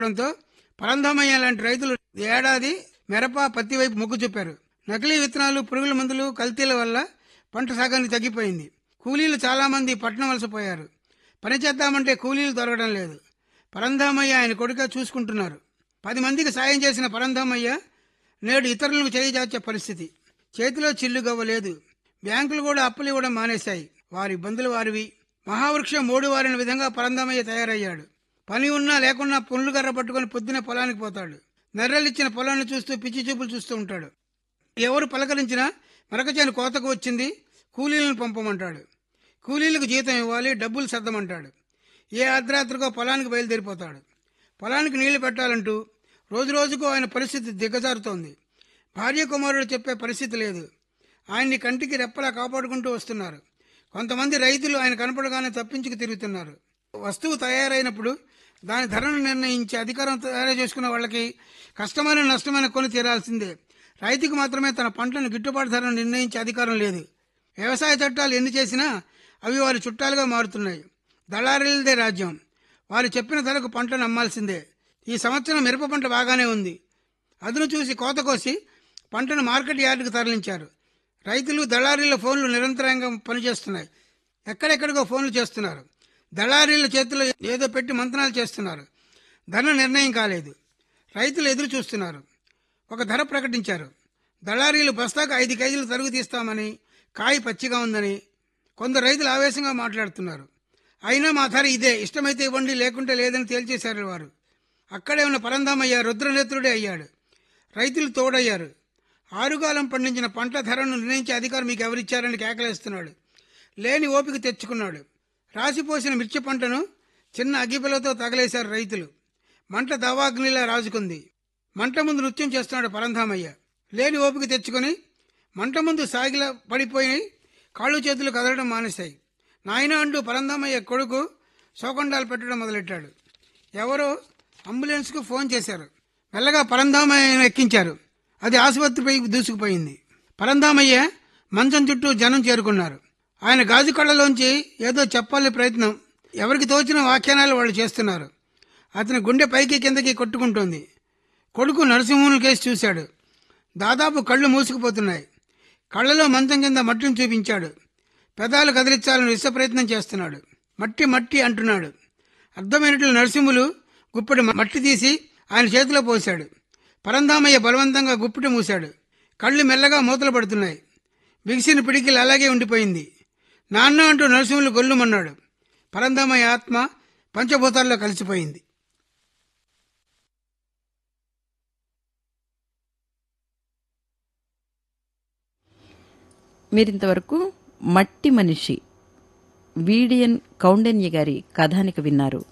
ఉండడంతో పరంధామయ్య లాంటి రైతులు ఏడాది మిరప పత్తి వైపు మొగ్గు చూపారు నకిలీ విత్తనాలు పురుగుల మందులు కల్తీల వల్ల పంట సాగానికి తగ్గిపోయింది కూలీలు చాలా మంది పట్టణం వలసపోయారు పని చేద్దామంటే కూలీలు దొరకడం లేదు పరంధామయ్య ఆయన కొడుక చూసుకుంటున్నారు పది మందికి సాయం చేసిన పరంధామయ్య నేడు ఇతరులకు చేయి పరిస్థితి చేతిలో చిల్లుగవ్వ లేదు బ్యాంకులు కూడా అప్పులు ఇవ్వడం మానేశాయి వారి ఇబ్బందులు వారివి మహావృక్షం మూడు వారిన విధంగా పరంధామయ్య తయారయ్యాడు పని ఉన్నా లేకున్నా పుల్లు కర్ర పట్టుకొని పొద్దున పొలానికి పోతాడు నెర్రలిచ్చిన పొలాన్ని చూస్తూ పిచ్చి చూపులు చూస్తూ ఉంటాడు ఎవరు పలకరించినా మరకచేను కోతకు వచ్చింది కూలీలను పంపమంటాడు కూలీలకు జీతం ఇవ్వాలి డబ్బులు సర్దమంటాడు ఏ అర్ధరాత్రికో పొలానికి బయలుదేరిపోతాడు పొలానికి నీళ్లు పెట్టాలంటూ రోజు రోజుకు ఆయన పరిస్థితి దిగజారుతోంది భార్య కుమారుడు చెప్పే పరిస్థితి లేదు ఆయన్ని కంటికి రెప్పలా కాపాడుకుంటూ వస్తున్నారు కొంతమంది రైతులు ఆయన కనపడగానే తప్పించుకు తిరుగుతున్నారు వస్తువు తయారైనప్పుడు దాని ధరను నిర్ణయించే అధికారం తయారు చేసుకున్న వాళ్ళకి కష్టమైన నష్టమైన కొని తీరాల్సిందే రైతుకు మాత్రమే తన పంటను గిట్టుబాటు ధరను నిర్ణయించే అధికారం లేదు వ్యవసాయ చట్టాలు ఎన్ని చేసినా అవి వారి చుట్టాలుగా మారుతున్నాయి దళారీలదే రాజ్యం వారు చెప్పిన ధరకు పంటను అమ్మాల్సిందే ఈ సంవత్సరం మిరప పంట బాగానే ఉంది అదును చూసి కోత కోసి పంటను మార్కెట్ యార్డుకు తరలించారు రైతులు దళారీల ఫోన్లు నిరంతరంగా పనిచేస్తున్నాయి ఎక్కడెక్కడికో ఫోన్లు చేస్తున్నారు దళారీల చేతిలో ఏదో పెట్టి మంత్రాలు చేస్తున్నారు ధర నిర్ణయం కాలేదు రైతులు ఎదురు చూస్తున్నారు ఒక ధర ప్రకటించారు దళారీలు బస్తాకు ఐదు కేజీలు తరుగు తీస్తామని కాయ పచ్చిగా ఉందని కొందరు రైతులు ఆవేశంగా మాట్లాడుతున్నారు అయినా మా ధర ఇదే ఇష్టమైతే ఇవ్వండి లేకుంటే లేదని తేల్చేశారు వారు అక్కడే ఉన్న పరంధామయ్య రుద్రనేత్రుడే అయ్యాడు రైతులు తోడయ్యారు ఆరుగాలం పండించిన పంట ధరను నిర్ణయించే అధికారం మీకు ఎవరిచ్చారని కేకలేస్తున్నాడు లేని ఓపిక తెచ్చుకున్నాడు రాసిపోసిన మిర్చి పంటను చిన్న అగ్గిపిల్లతో తగలేశారు రైతులు మంట దవాగ్నిలా రాజుకుంది మంట ముందు నృత్యం చేస్తున్నాడు పరంధామయ్య లేని ఓపిక తెచ్చుకొని మంట ముందు సాగిలా పడిపోయి కాళ్ళు చేతులు కదలడం మానేశాయి నాయన అంటూ పరంధామయ్య కొడుకు శోకండాలు పెట్టడం మొదలెట్టాడు ఎవరో అంబులెన్స్కు ఫోన్ చేశారు మెల్లగా పరంధామయ్యను ఎక్కించారు అది ఆసుపత్రిపై దూసుకుపోయింది పరంధామయ్య మంచం చుట్టూ జనం చేరుకున్నారు ఆయన గాజు కళ్ళలోంచి ఏదో చెప్పాలని ప్రయత్నం ఎవరికి తోచిన వ్యాఖ్యానాలు వాళ్ళు చేస్తున్నారు అతని గుండె పైకి కిందకి కొట్టుకుంటోంది కొడుకు నరసింహుని కేసి చూశాడు దాదాపు కళ్ళు మూసుకుపోతున్నాయి కళ్ళలో మంచం కింద మట్టిని చూపించాడు పెదాలు కదిలించాలని విశ్వ ప్రయత్నం చేస్తున్నాడు మట్టి మట్టి అంటున్నాడు అర్థమైనట్లు నరసింహులు గుప్పెడు మట్టి తీసి ఆయన చేతిలో పోశాడు పరంధామయ్య బలవంతంగా గుప్పిటి మూశాడు కళ్ళు మెల్లగా మూతలు పడుతున్నాయి బిగిసిన పిడికిలు అలాగే ఉండిపోయింది నాన్న అంటూ నరసింహులు గొల్లుమన్నాడు పరంధామయ్య ఆత్మ పంచభూతాల్లో కలిసిపోయింది మీరింతవరకు మట్టి మనిషి వీడియన్ కౌండన్య గారి కథానిక విన్నారు